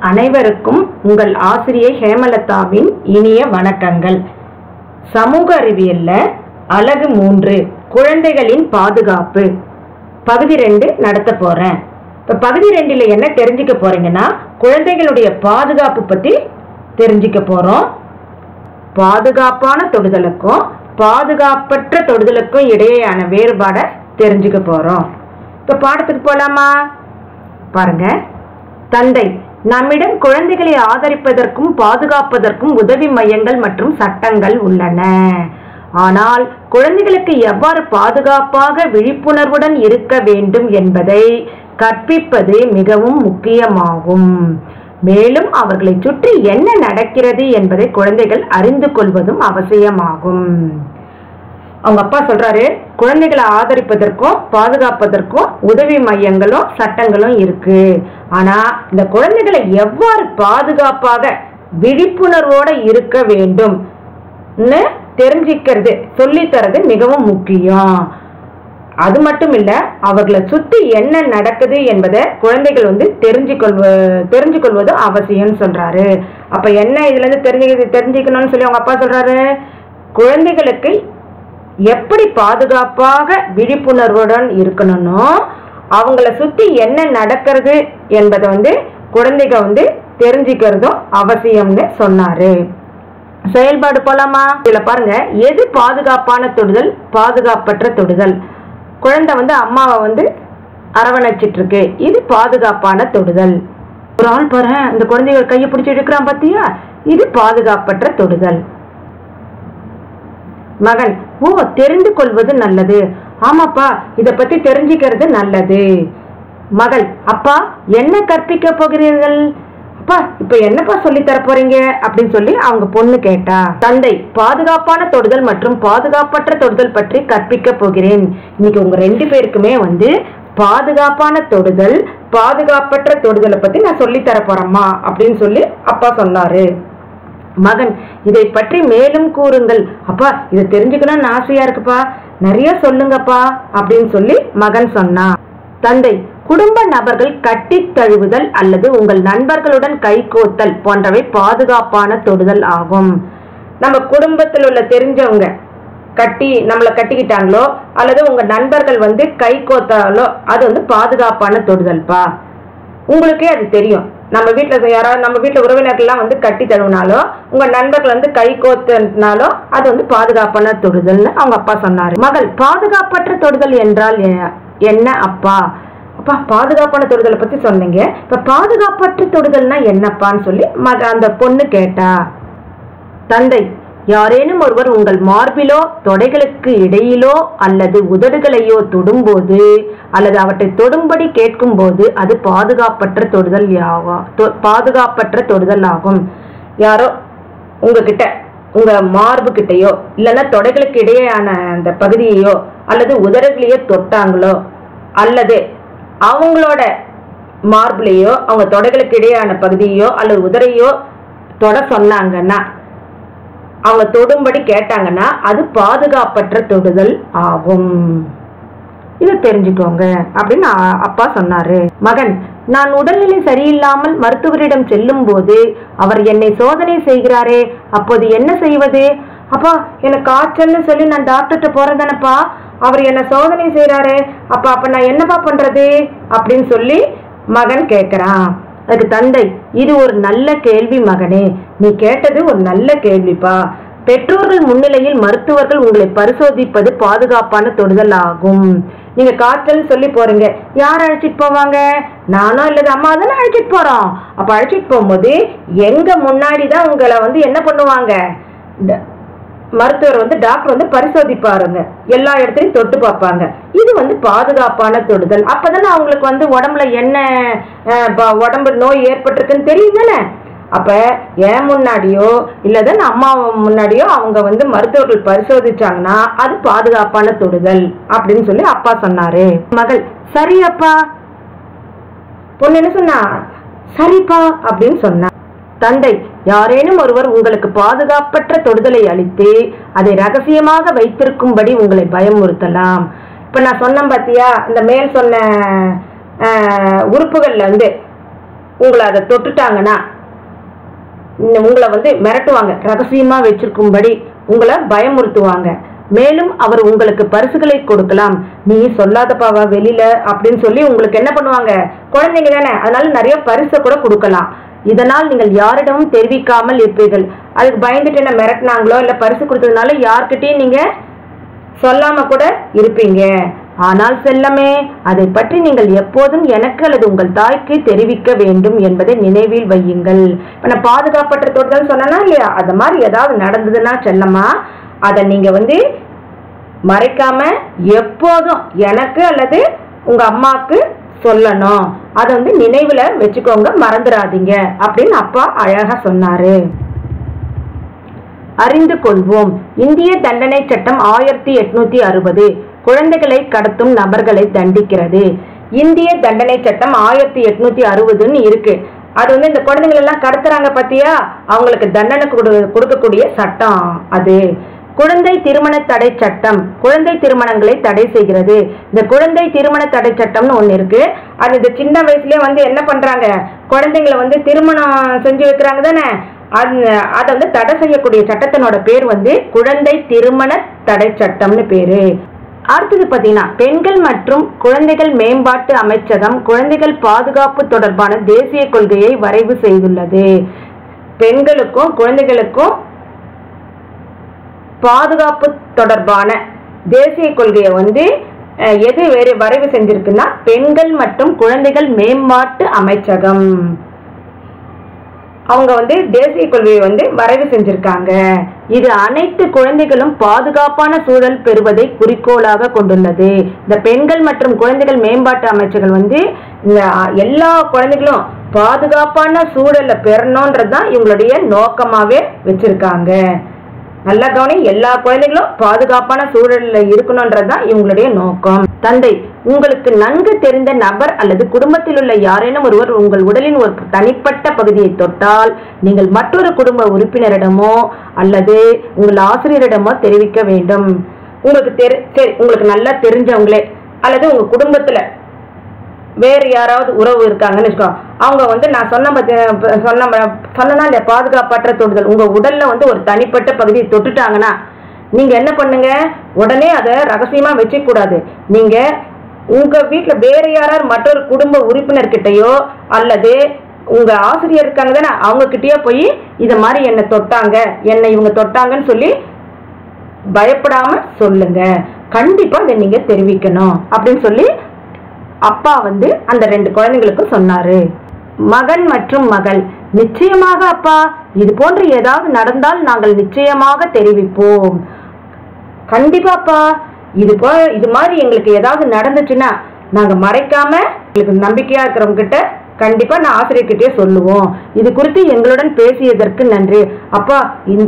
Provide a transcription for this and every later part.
அனைவருக்கும் உங்கள் ஆசிரியை ஹேமலதாவின் இனிய வணக்கங்கள் சமூக அறிவியல்ல அலகு மூன்று குழந்தைகளின் பாதுகாப்பு பகுதி ரெண்டு நடத்த போறேன் இப்ப பகுதி ரெண்டுல என்ன தெரிஞ்சுக்க போறீங்கன்னா குழந்தைகளுடைய பாதுகாப்பு பத்தி தெரிஞ்சுக்க போறோம் பாதுகாப்பான தொடுதலுக்கும் பாதுகாப்பற்ற தொடுதலுக்கும் இடையேயான வேறுபாடை தெரிஞ்சுக்க போறோம் இப்ப பாடத்துக்கு போலாமா பாருங்க தந்தை நம்மிடம் குழந்தைகளை ஆதரிப்பதற்கும் பாதுகாப்பதற்கும் உதவி மையங்கள் மற்றும் சட்டங்கள் உள்ளன ஆனால் குழந்தைகளுக்கு எவ்வாறு பாதுகாப்பாக விழிப்புணர்வுடன் இருக்க வேண்டும் என்பதை கற்பிப்பது மிகவும் முக்கியமாகும் மேலும் அவர்களை சுற்றி என்ன நடக்கிறது என்பதை குழந்தைகள் அறிந்து கொள்வதும் அவசியமாகும் அவங்க அப்பா சொல்றாரு குழந்தைகளை ஆதரிப்பதற்கும் பாதுகாப்பதற்கும் உதவி மையங்களும் சட்டங்களும் இருக்கு ஆனா இந்த குழந்தைகளை எவ்வாறு பாதுகாப்பாக விழிப்புணர்வோட இருக்க வேண்டும் தெரிஞ்சிக்கிறது சொல்லித்தரது மிகவும் முக்கியம் அது மட்டும் இல்ல அவர்களை சுத்தி என்ன நடக்குது என்பதை குழந்தைகள் வந்து தெரிஞ்சு கொள்வ தெரிஞ்சு கொள்வதும் அவசியம்னு சொல்றாரு அப்ப என்ன இதுல இருந்து தெரிஞ்சு தெரிஞ்சுக்கணும்னு சொல்லி அவங்க அப்பா சொல்றாரு குழந்தைகளுக்கு எப்படி பாதுகாப்பாக விழிப்புணர்வுடன் இருக்கணும்னோ அவங்கள சுத்தி என்ன நடக்கிறது என்பதை வந்து குழந்தைங்க வந்து தெரிஞ்சுக்கிறதும் அவசியம்னு சொன்னாரு செயல்பாடு போலாமா இதுல பாருங்க எது பாதுகாப்பான தொடுதல் பாதுகாப்பற்ற தொடுதல் குழந்தை வந்து அம்மாவை வந்து அரவணைச்சிட்டு இருக்கு இது பாதுகாப்பான தொடுதல் ஒரு ஆள் பாரு இந்த குழந்தைகள் கையை பிடிச்சி எடுக்கிறான் பாத்தியா இது பாதுகாப்பற்ற தொடுதல் மகன் ஓ தெரிந்து கொள்வது நல்லது ஆமாப்பா இத பத்தி தெரிஞ்சுக்கிறது நல்லது மகள் அப்பா என்ன கற்பிக்க போகிறீர்கள் அப்பா இப்ப என்னப்பா சொல்லி தர போறீங்க அப்படின்னு சொல்லி அவங்க பொண்ணு கேட்டா தந்தை பாதுகாப்பான தொடுதல் மற்றும் பாதுகாப்பற்ற தொடுதல் பற்றி கற்பிக்க போகிறேன் இன்னைக்கு உங்க ரெண்டு பேருக்குமே வந்து பாதுகாப்பான தொடுதல் பாதுகாப்பற்ற தொடுதலை பத்தி நான் சொல்லி தர போறேம்மா அப்படின்னு சொல்லி அப்பா சொன்னாரு மகன் இதை பற்றி மேலும் கூறுங்கள் அப்பா இதை தெரிஞ்சுக்கணும்னு ஆசையா இருக்குப்பா நிறைய சொல்லுங்கப்பா அப்படின்னு சொல்லி மகன் சொன்னான் தந்தை குடும்ப நபர்கள் கட்டி தழுவுதல் அல்லது உங்கள் நண்பர்களுடன் கைகோத்தல் போன்றவை பாதுகாப்பான தொடுதல் ஆகும் நம்ம குடும்பத்தில் உள்ள தெரிஞ்சவங்க கட்டி நம்மளை கட்டிக்கிட்டாங்களோ அல்லது உங்க நண்பர்கள் வந்து கை கோத்தாலோ அது வந்து பாதுகாப்பான தொடுதல்ப்பா உங்களுக்கே அது தெரியும் நம்ம வீட்டில் யாராவது நம்ம வீட்டில் உறவினர்கள்லாம் வந்து கட்டி தழுவினாலோ உங்க நண்பர்கள் வந்து கை கோத்தினாலோ அது வந்து பாதுகாப்பான தொடுதல்னு அவங்க அப்பா சொன்னாரு மகள் பாதுகாப்பற்ற தொடுதல் என்றால் என்ன அப்பா அப்பா பாதுகாப்பான தொடுதலை பத்தி சொன்னீங்க இப்ப பாதுகாப்பற்ற தொடுதல்னா என்னப்பான்னு சொல்லி மக அந்த பொண்ணு கேட்டா தந்தை யாரேனும் ஒருவர் உங்கள் மார்பிலோ தொடைகளுக்கு இடையிலோ அல்லது உதடுகளையோ தொடும்போது அல்லது அவற்றை தொடும்படி கேட்கும்போது அது பாதுகாப்பற்ற தொடுதல் யாகும் பாதுகாப்பற்ற தொடுதல் ஆகும் யாரோ உங்ககிட்ட உங்க மார்பு கிட்டயோ இல்லைன்னா தொடைகளுக்கு இடையேயான அந்த பகுதியையோ அல்லது உதடுகளையோ தொட்டாங்களோ அல்லது அவங்களோட மார்பிளையோ அவங்க தொடைகளுக்கு இடையேயான பகுதியோ அல்லது உதரையோ தொட சொன்னாங்கன்னா அவங்க தொடும்படி கேட்டாங்கன்னா அது பாதுகாப்பற்ற தொடுதல் ஆகும் இதை தெரிஞ்சுக்கோங்க அப்படின்னு அப்பா சொன்னாரு மகன் நான் உடல்நிலை சரியில்லாமல் மருத்துவரிடம் செல்லும் போது அவர் என்னை சோதனை செய்கிறாரே அப்போது என்ன செய்வது அப்பா எனக்கு காய்ச்சல்னு சொல்லி நான் டாக்டர்கிட்ட போறேன் அவர் என்ன சோதனை செய்யறாரு அப்ப அப்ப நான் என்னப்பா பண்றது அப்படின்னு சொல்லி மகன் கேக்குறான் அதுக்கு தந்தை இது ஒரு நல்ல கேள்வி மகனே நீ கேட்டது ஒரு நல்ல கேள்விப்பா பெற்றோர்கள் முன்னிலையில் மருத்துவர்கள் உங்களை பரிசோதிப்பது பாதுகாப்பான தொடுதல் ஆகும் நீங்க காய்ச்சல் சொல்லி போறீங்க யார் அழைச்சிட்டு போவாங்க நானும் இல்லது அம்மா தானே அழைச்சிட்டு போறோம் அப்ப அழைச்சிட்டு போகும்போது எங்க முன்னாடி தான் உங்களை வந்து என்ன பண்ணுவாங்க மருத்துவர் வந்து டாக்டர் வந்து பரிசோதிப்பாருங்க எல்லா இடத்துலையும் தொட்டு பார்ப்பாங்க இது வந்து பாதுகாப்பான தொடுதல் அப்பதானே அவங்களுக்கு வந்து உடம்புல என்ன உடம்பு நோய் ஏற்பட்டிருக்குன்னு தெரியும் தானே அப்ப ஏன் முன்னாடியோ இல்லதான் அம்மா முன்னாடியோ அவங்க வந்து மருத்துவர்கள் பரிசோதிச்சாங்கன்னா அது பாதுகாப்பான தொடுதல் அப்படின்னு சொல்லி அப்பா சொன்னாரு மகள் சரி அப்பா பொண்ணு என்ன சொன்னா சரிப்பா அப்படின்னு சொன்னா தந்தை யாரேனும் ஒருவர் உங்களுக்கு பாதுகாப்பற்ற தொடுதலை அளித்து அதை ரகசியமாக வைத்திருக்கும்படி உங்களை பயமுறுத்தலாம் இப்ப நான் சொன்னேன் பாத்தியா இந்த மேல் சொன்ன ஆஹ், உறுப்புகள்ல வந்து உங்களை அதை தொட்டுட்டாங்கன்னா இந்த உங்களை வந்து மிரட்டுவாங்க ரகசியமா வச்சிருக்கும்படி உங்களை பயமுறுத்துவாங்க மேலும் அவர் உங்களுக்கு பரிசுகளை கொடுக்கலாம் நீ சொல்லாதப்பாவா வெளியில அப்படின்னு சொல்லி உங்களுக்கு என்ன பண்ணுவாங்க குழந்தைங்க தானே அதனால நிறைய பரிசை கூட கொடுக்கலாம் இதனால் நீங்கள் யாரிடமும் தெரிவிக்காமல் இருப்பீர்கள் அதுக்கு பயந்துட்டு என்ன மிரட்டினாங்களோ இல்ல பரிசு கொடுத்ததுனால யார்கிட்டயும் நீங்க சொல்லாம கூட இருப்பீங்க ஆனால் செல்லமே அதை பற்றி நீங்கள் எப்போதும் எனக்கு அல்லது உங்கள் தாய்க்கு தெரிவிக்க வேண்டும் என்பதை நினைவில் வையுங்கள் இப்ப நான் பாதுகாப்பற்ற தொடுதல் சொன்னேனா இல்லையா அது மாதிரி ஏதாவது நடந்ததுன்னா செல்லம்மா அதை நீங்க வந்து மறைக்காம எப்போதும் எனக்கு அல்லது உங்க அம்மாக்கு சொல்லணும் அதை வந்து நினைவுல வச்சுக்கோங்க மறந்துடாதீங்க அப்படின்னு அப்பா அழகா சொன்னாரு அறிந்து கொள்வோம் இந்திய தண்டனை சட்டம் ஆயிரத்தி எட்நூத்தி அறுபது குழந்தைகளை கடத்தும் நபர்களை தண்டிக்கிறது இந்திய தண்டனை சட்டம் ஆயிரத்தி எட்நூத்தி அறுபதுன்னு இருக்கு அது வந்து இந்த குழந்தைகள் எல்லாம் கடத்துறாங்க பாத்தியா அவங்களுக்கு தண்டனை கொடு- கொடுக்கக்கூடிய சட்டம் அது குழந்தை திருமண தடை சட்டம் குழந்தை திருமணங்களை தடை செய்கிறது இந்த குழந்தை திருமண தடை சட்டம்னு ஒண்ணு இருக்கு அது இந்த சின்ன வயசுலயே வந்து என்ன பண்றாங்க குழந்தைங்களை வந்து திருமணம் செஞ்சு வைக்கிறாங்க தானே அது அதை வந்து தடை செய்யக்கூடிய சட்டத்தினோட பேர் வந்து குழந்தை திருமண தடை சட்டம்னு பேரு அடுத்தது பார்த்தீங்கன்னா பெண்கள் மற்றும் குழந்தைகள் மேம்பாட்டு அமைச்சகம் குழந்தைகள் பாதுகாப்பு தொடர்பான தேசிய கொள்கையை வரைவு செய்துள்ளது பெண்களுக்கும் குழந்தைகளுக்கும் பாதுகாப்பு தொடர்பான தேசிய கொள்கையை வந்து அஹ், எது வேறு வரைவு செஞ்சிருக்குன்னா பெண்கள் மற்றும் குழந்தைகள் மேம்பாட்டு அமைச்சகம் அவங்க வந்து தேசிய கொள்கையை வந்து வரைவு செஞ்சிருக்காங்க இது அனைத்து குழந்தைகளும் பாதுகாப்பான சூழல் பெறுவதை குறிக்கோளாக கொண்டுள்ளது இந்த பெண்கள் மற்றும் குழந்தைகள் மேம்பாட்டு அமைச்சர்கள் வந்து இந்த அ, எல்லா குழந்தைகளும் பாதுகாப்பான சூழலை பெறணுன்றது தான் இவங்களுடைய நோக்கமாவே வச்சிருக்காங்க நல்லா கவனி எல்லா குழந்தைகளும் பாதுகாப்பான சூழல்ல இருக்கணும்ன்றது தான் இவங்களுடைய நோக்கம் தந்தை உங்களுக்கு நன்கு தெரிந்த நபர் அல்லது குடும்பத்தில் உள்ள யாரேனும் ஒருவர் உங்கள் உடலின் ஒரு தனிப்பட்ட பகுதியை தொட்டால் நீங்கள் மற்றொரு குடும்ப உறுப்பினரிடமோ அல்லது உங்கள் ஆசிரியரிடமோ தெரிவிக்க வேண்டும் உங்களுக்கு தெரி சரி உங்களுக்கு நல்லா தெரிஞ்சவங்களே அல்லது உங்க குடும்பத்துல வேறு யாராவது உறவு இருக்காங்கன்னு வச்சுக்கோ அவங்க வந்து நான் சொன்ன பத்தி சொன்ன சொன்னா இல்லையா பாதுகாப்பற்ற தொடுதல் உங்க உடல்ல வந்து ஒரு தனிப்பட்ட பகுதியை தொட்டுட்டாங்கன்னா நீங்க என்ன பண்ணுங்க உடனே அதை ரகசியமா வச்சுக்க கூடாது நீங்க உங்க வீட்ல வேற யாராவது மற்றொரு குடும்ப உறுப்பினர்கிட்டயோ அல்லது உங்க ஆசிரியர் இருக்காங்க தானே அவங்க கிட்டயோ போய் இத மாதிரி என்னை தொட்டாங்க என்னை இவங்க தொட்டாங்கன்னு சொல்லி பயப்படாம சொல்லுங்க கண்டிப்பா இதை நீங்க தெரிவிக்கணும் அப்படின்னு சொல்லி அப்பா வந்து அந்த ரெண்டு குழந்தைங்களுக்கும் சொன்னாரு மகன் மற்றும் மகள் நிச்சயமாக அப்பா இது போன்று ஏதாவது நடந்தால் நாங்கள் நிச்சயமாக தெரிவிப்போம் கண்டிப்பாப்பா இது போ இது மாதிரி எங்களுக்கு ஏதாவது நடந்துச்சுன்னா நாங்க மறைக்காம எங்களுக்கு நம்பிக்கையா இருக்கிறவங்க கிட்ட கண்டிப்பா நான் ஆசிரியர்கிட்டயே சொல்லுவோம் இது குறித்து எங்களுடன் பேசியதற்கு நன்றி அப்பா இந்த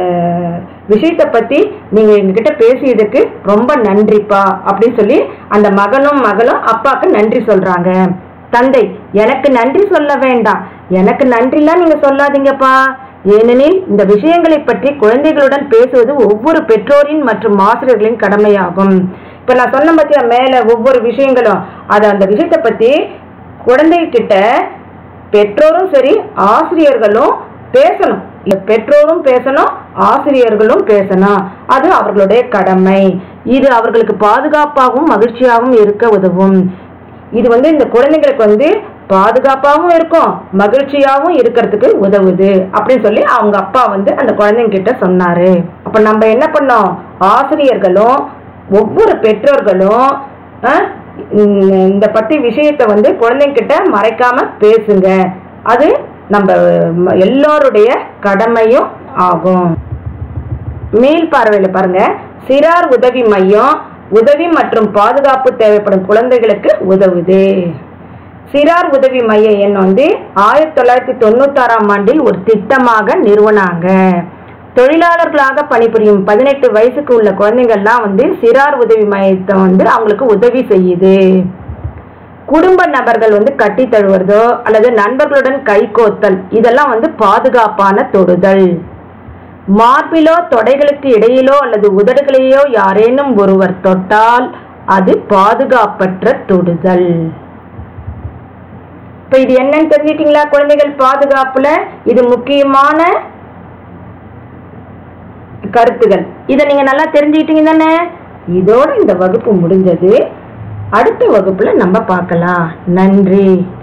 விஷயத்தை பத்தி நீங்க எங்ககிட்ட பேசியதுக்கு ரொம்ப நன்றிப்பா அப்படின்னு சொல்லி அந்த மகனும் மகளும் அப்பாவுக்கு நன்றி சொல்றாங்க தந்தை எனக்கு நன்றி சொல்ல வேண்டாம் எனக்கு நன்றிலாம் நீங்க சொல்லாதீங்கப்பா ஏனெனில் இந்த விஷயங்களை பற்றி குழந்தைகளுடன் பேசுவது ஒவ்வொரு பெற்றோரின் மற்றும் ஆசிரியர்களின் கடமையாகும் இப்ப நான் சொன்ன பத்தியா மேல ஒவ்வொரு விஷயங்களும் அது அந்த விஷயத்தை பத்தி குழந்தைகிட்ட பெற்றோரும் சரி ஆசிரியர்களும் பேசணும் இல்ல பெற்றோரும் பேசணும் ஆசிரியர்களும் பேசணும் அது அவர்களுடைய கடமை இது அவர்களுக்கு பாதுகாப்பாகவும் மகிழ்ச்சியாகவும் இருக்க உதவும் இது வந்து இந்த குழந்தைங்களுக்கு வந்து பாதுகாப்பாகவும் இருக்கும் மகிழ்ச்சியாகவும் இருக்கிறதுக்கு உதவுது அப்படின்னு சொல்லி அவங்க அப்பா வந்து அந்த குழந்தைங்க கிட்ட சொன்னாரு அப்ப நம்ம என்ன பண்ணோம் ஆசிரியர்களும் ஒவ்வொரு பெற்றோர்களும் அஹ், இந்த- இந்த பத்தி விஷயத்தை வந்து குழந்தைங்க கிட்ட மறைக்காம பேசுங்க அது நம்ம ம- எல்லாருடைய கடமையும் ஆகும் மேல் பார்வையில பாருங்க சிறார் உதவி மையம் உதவி மற்றும் பாதுகாப்பு தேவைப்படும் குழந்தைகளுக்கு உதவுது சிறார் உதவி மைய எண் வந்து ஆயிரத்தி தொள்ளாயிரத்தி தொண்ணூத்தாறாம் ஆண்டில் ஒரு திட்டமாக நிறுவனாங்க தொழிலாளர்களாக பணிபுரியும் பதினெட்டு வயசுக்கு உள்ள குழந்தைங்கள்லாம் வந்து சிறார் உதவி மையத்தை வந்து அவங்களுக்கு உதவி செய்யுது குடும்ப நபர்கள் வந்து கட்டி தழுவுறதோ அல்லது நண்பர்களுடன் கைகோத்தல் இதெல்லாம் வந்து பாதுகாப்பான தொடுதல் மார்பிலோ தொடைகளுக்கு இடையிலோ அல்லது உதடுகளையோ யாரேனும் ஒருவர் தொட்டால் அது பாதுகாப்பற்ற தொடுதல் இப்ப இது என்னன்னு தெரிஞ்சிட்டீங்களா குழந்தைகள் பாதுகாப்புல இது முக்கியமான கருத்துகள் இதை நீங்க நல்லா தெரிஞ்சுக்கிட்டீங்க தானே இதோட இந்த வகுப்பு முடிஞ்சது அடுத்த வகுப்புல நம்ம பார்க்கலாம் நன்றி